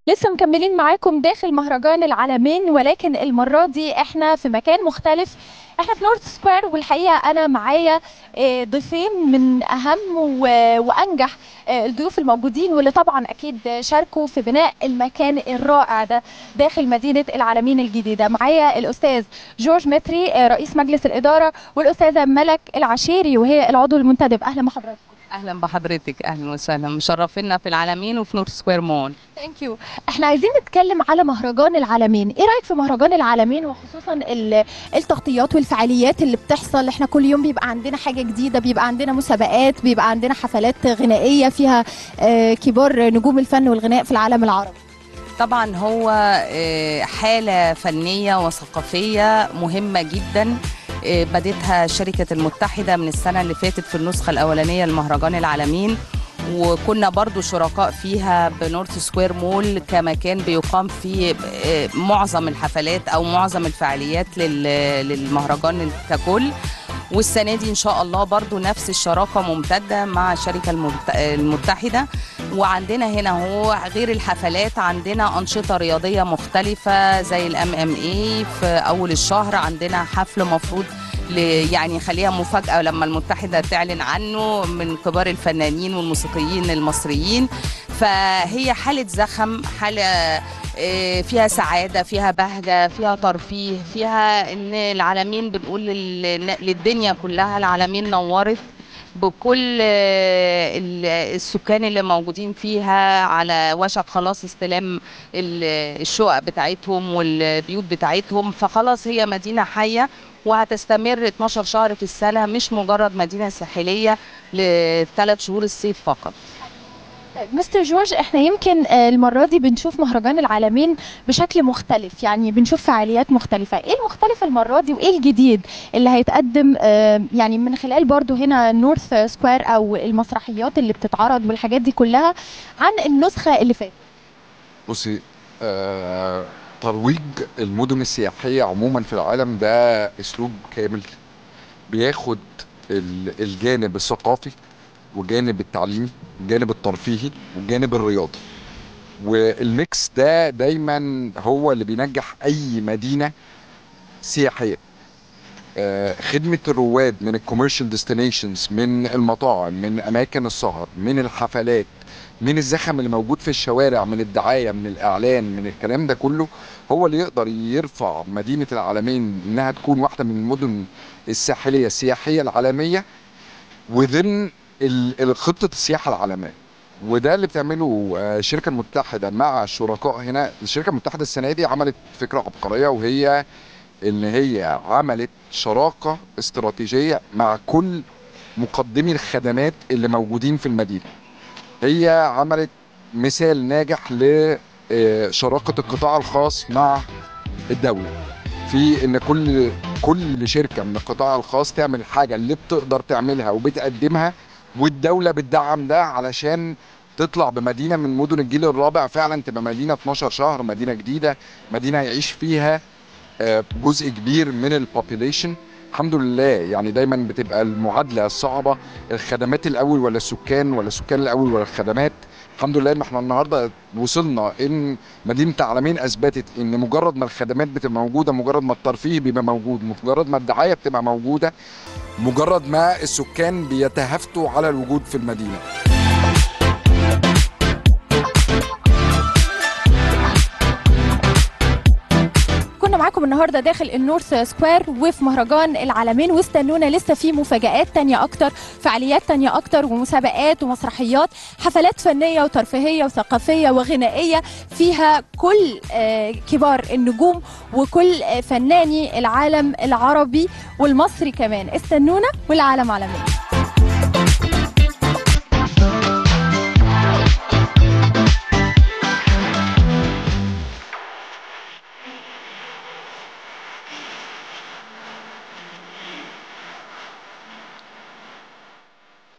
لسه مكملين معاكم داخل مهرجان العالمين ولكن المرة دي احنا في مكان مختلف احنا في نورث سكوير والحقيقة انا معايا آه، ضيفين من اهم و- وانجح آه، الضيوف الموجودين واللي طبعا اكيد شاركوا في بناء المكان الرائع ده داخل مدينة العالمين الجديدة معايا الاستاذ جورج متري آه، رئيس مجلس الادارة والاستاذة ملك العشيري وهي العضو المنتدب اهلا بحضرتك اهلا بحضرتك اهلا وسهلا مشرفينا في العالمين وفي نور سكوير مول ثانك يو احنا عايزين نتكلم على مهرجان العالمين ايه رايك في مهرجان العالمين وخصوصا ال- التغطيات والفعاليات اللي بتحصل احنا كل يوم بيبقى عندنا حاجه جديده بيبقى عندنا مسابقات بيبقى عندنا حفلات غنائيه فيها آه، كبار نجوم الفن والغناء في العالم العربي طبعا هو آه، حاله فنيه وثقافيه مهمه جدا آه، بدتها شركه المتحده من السنه اللي فاتت في النسخه الاولانيه لمهرجان العالمين وكنا برضو شركاء فيها بنورث سكوير مول كمكان بيقام فيه آه، معظم الحفلات او معظم الفعاليات لل- للمهرجان ككل والسنه دي ان شاء الله برضو نفس الشراكه ممتده مع الشركه المت- المتحده وعندنا هنا هو غير الحفلات عندنا انشطه رياضيه مختلفه زي الام ام اي في اول الشهر عندنا حفل مفروض ل- يعني خليها مفاجاه لما المتحده تعلن عنه من كبار الفنانين والموسيقيين المصريين فهي حاله زخم حاله آه، فيها سعاده فيها بهجه فيها ترفيه فيها ان العالمين بنقول لل- للدنيا كلها العالمين نورت بكل آه، ال- السكان اللي موجودين فيها على وشك خلاص استلام ال- الشقق بتاعتهم والبيوت بتاعتهم فخلاص هي مدينة حية وهتستمر 12 شهر في السنة مش مجرد مدينة ساحلية لثلاث شهور الصيف فقط مستر جورج احنا يمكن آه، المره دي بنشوف مهرجان العالمين بشكل مختلف يعني بنشوف فعاليات مختلفه ايه المختلف المره دي وايه الجديد اللي هيتقدم آه، يعني من خلال برضو هنا نورث سكوير او المسرحيات اللي بتتعرض والحاجات دي كلها عن النسخه اللي فاتت بصي آه ترويج المدن السياحية عموما في العالم ده أسلوب كامل بياخد ال- الجانب الثقافي وجانب التعليمي الجانب الترفيهي والجانب الرياضي والميكس ده دايما هو اللي بينجح أي مدينة سياحية آه، خدمة الرواد من الكوميرشال ديستنيشنز من المطاعم من أماكن السهر من الحفلات من الزخم اللي موجود في الشوارع من الدعاية من الإعلان من الكلام ده كله هو اللي يقدر يرفع مدينة العالمين إنها تكون واحدة من المدن الساحلية السياحية العالمية وذن خطة السياحة العالمية وده اللي بتعمله آه، الشركة المتحدة مع الشركاء هنا الشركة المتحدة السنة دي عملت فكرة عبقرية وهي ان هي عملت شراكة استراتيجية مع كل مقدمي الخدمات اللي موجودين في المدينة هي عملت مثال ناجح لشراكة القطاع الخاص مع الدولة في ان كل كل شركة من القطاع الخاص تعمل الحاجة اللي بتقدر تعملها وبتقدمها والدولة بتدعم ده علشان تطلع بمدينة من مدن الجيل الرابع فعلا تبقى مدينة 12 شهر مدينة جديدة مدينة يعيش فيها آه، جزء كبير من البوبيليشن الحمد لله يعني دايما بتبقى المعادله الصعبه الخدمات الاول ولا السكان ولا السكان الاول ولا الخدمات الحمد لله ان احنا النهارده وصلنا ان مدينه العالمين اثبتت ان مجرد ما الخدمات بتبقى موجوده مجرد ما الترفيه بيبقى موجود مجرد ما الدعايه بتبقى موجوده مجرد ما السكان بيتهافتوا على الوجود في المدينه كنا معاكم النهارده داخل النورث سكوير وفي مهرجان العالمين واستنونا لسه في مفاجآت تانية اكتر فعاليات تانية اكتر ومسابقات ومسرحيات حفلات فنية وترفيهية وثقافية وغنائية فيها كل آه، كبار النجوم وكل آه، فناني العالم العربي والمصري كمان استنونا والعالم عالمين